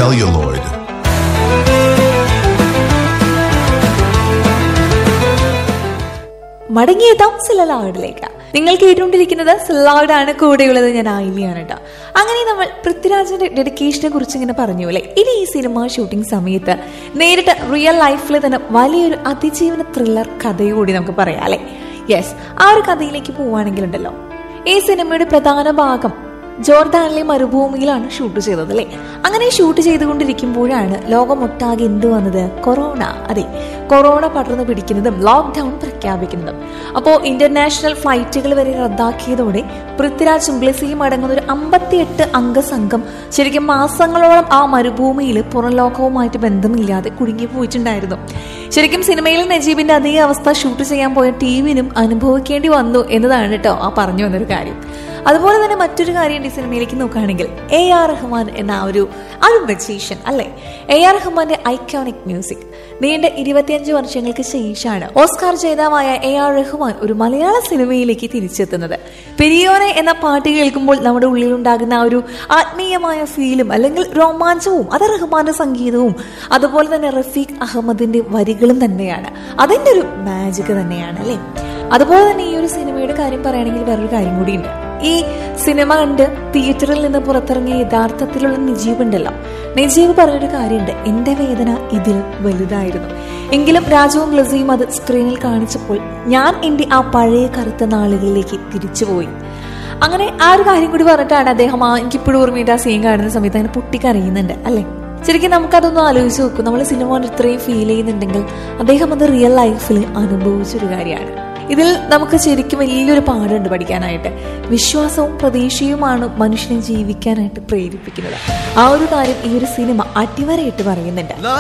celluloid. മടങ്ങിയെത്താം സിലലാഡിലേക്ക് നിങ്ങൾ കേട്ടുകൊണ്ടിരിക്കുന്നത് സിലലാഡാണ് കൂടെയുള്ളത് ഞാൻ ആയില്യാണ് കേട്ടോ അങ്ങനെ നമ്മൾ പൃഥ്വിരാജിന്റെ ഡെഡിക്കേഷനെ കുറിച്ച് ഇങ്ങനെ പറഞ്ഞു അല്ലേ ഇനി ഈ സിനിമ ഷൂട്ടിംഗ് സമയത്ത് നേരിട്ട് റിയൽ ലൈഫിൽ തന്നെ വലിയൊരു അതിജീവന ത്രില്ലർ കഥയോടി നമുക്ക് പറയാം അല്ലേ യെസ് ആ ഒരു കഥയിലേക്ക് പോവുകയാണെങ്കിലുണ്ടല്ലോ ഈ സിനിമയുടെ പ്രധാന ഭാഗം ജോർദാനിലെ മരുഭൂമിയിലാണ് ഷൂട്ട് ചെയ്തത് അല്ലേ അങ്ങനെ ഷൂട്ട് ചെയ്തുകൊണ്ടിരിക്കുമ്പോഴാണ് ലോകമൊട്ടാകെ എന്ത് വന്നത് കൊറോണ അതെ കൊറോണ പടർന്നു പിടിക്കുന്നതും ലോക്ക്ഡൌൺ പ്രഖ്യാപിക്കുന്നതും അപ്പോൾ ഇന്റർനാഷണൽ ഫ്ലൈറ്റുകൾ വരെ റദ്ദാക്കിയതോടെ പൃഥ്വിരാജും ബ്ലസിയും അടങ്ങുന്ന ഒരു അമ്പത്തിയെട്ട് അംഗ സംഘം ശരിക്കും മാസങ്ങളോളം ആ മരുഭൂമിയിൽ പുറം ലോകവുമായിട്ട് ബന്ധമില്ലാതെ കുടുങ്ങി പോയിട്ടുണ്ടായിരുന്നു ശരിക്കും സിനിമയിൽ നജീബിന്റെ അതേ അവസ്ഥ ഷൂട്ട് ചെയ്യാൻ പോയ ടീമിനും അനുഭവിക്കേണ്ടി വന്നു എന്നതാണ് കേട്ടോ ആ പറഞ്ഞു വന്നൊരു കാര്യം അതുപോലെ തന്നെ മറ്റൊരു കാര്യം ഈ സിനിമയിലേക്ക് നോക്കുകയാണെങ്കിൽ എ ആർ റഹ്മാൻ എന്ന ആ ഒരു ആ ഒരു മജീഷ്യൻ അല്ലെ എ ആർ റഹ്മാന്റെ ഐക്കോണിക് മ്യൂസിക് നീണ്ട ഇരുപത്തിയഞ്ച് വർഷങ്ങൾക്ക് ശേഷമാണ് ഓസ്കാർ ജേതാവായ എ ആർ റഹ്മാൻ ഒരു മലയാള സിനിമയിലേക്ക് തിരിച്ചെത്തുന്നത് പെരിയോനെ എന്ന പാട്ട് കേൾക്കുമ്പോൾ നമ്മുടെ ഉള്ളിലുണ്ടാകുന്ന ആ ഒരു ആത്മീയമായ ഫീലും അല്ലെങ്കിൽ രോമാഞ്ചവും അത് റഹ്മാന്റെ സംഗീതവും അതുപോലെ തന്നെ റഫീഖ് അഹമ്മദിന്റെ വരികളും തന്നെയാണ് അതിന്റെ ഒരു മാജിക് തന്നെയാണ് അല്ലേ അതുപോലെ തന്നെ ഈ ഒരു സിനിമയുടെ കാര്യം പറയുകയാണെങ്കിൽ വേറൊരു കാര്യം കൂടിയുണ്ട് ഈ സിനിമ കണ്ട് തിയേറ്ററിൽ നിന്ന് പുറത്തിറങ്ങിയ യഥാർത്ഥത്തിലുള്ള നജീബ് ഉണ്ടല്ലോ നജീബ് പറഞ്ഞൊരു കാര്യമുണ്ട് എന്റെ വേദന ഇതിൽ വലുതായിരുന്നു എങ്കിലും രാജവും ലസിയും അത് സ്ക്രീനിൽ കാണിച്ചപ്പോൾ ഞാൻ എന്റെ ആ പഴയ കറുത്ത നാളുകളിലേക്ക് തിരിച്ചുപോയി അങ്ങനെ ആ ഒരു കാര്യം കൂടി പറഞ്ഞിട്ടാണ് അദ്ദേഹം ആ എനിക്കിപ്പോഴും ഓർമ്മയിട്ട് ആ സീൻ കാണുന്ന സമയത്ത് അങ്ങനെ പൊട്ടിക്കറിയുന്നുണ്ട് അല്ലേ ശരിക്കും നമുക്കതൊന്നും ആലോചിച്ച് നോക്കും നമ്മൾ സിനിമ കൊണ്ട് ഇത്രയും ഫീൽ ചെയ്യുന്നുണ്ടെങ്കിൽ അദ്ദേഹം അത് റിയൽ ലൈഫിൽ അനുഭവിച്ചൊരു കാര്യമാണ് ഇതിൽ നമുക്ക് ശരിക്കും വലിയൊരു പാടുണ്ട് പഠിക്കാനായിട്ട് വിശ്വാസവും പ്രതീക്ഷയുമാണ് മനുഷ്യനെ ജീവിക്കാനായിട്ട് പ്രേരിപ്പിക്കുന്നത് ആ ഒരു കാര്യം ഈ ഒരു സിനിമ അടിവരയിട്ട് പറയുന്നുണ്ട്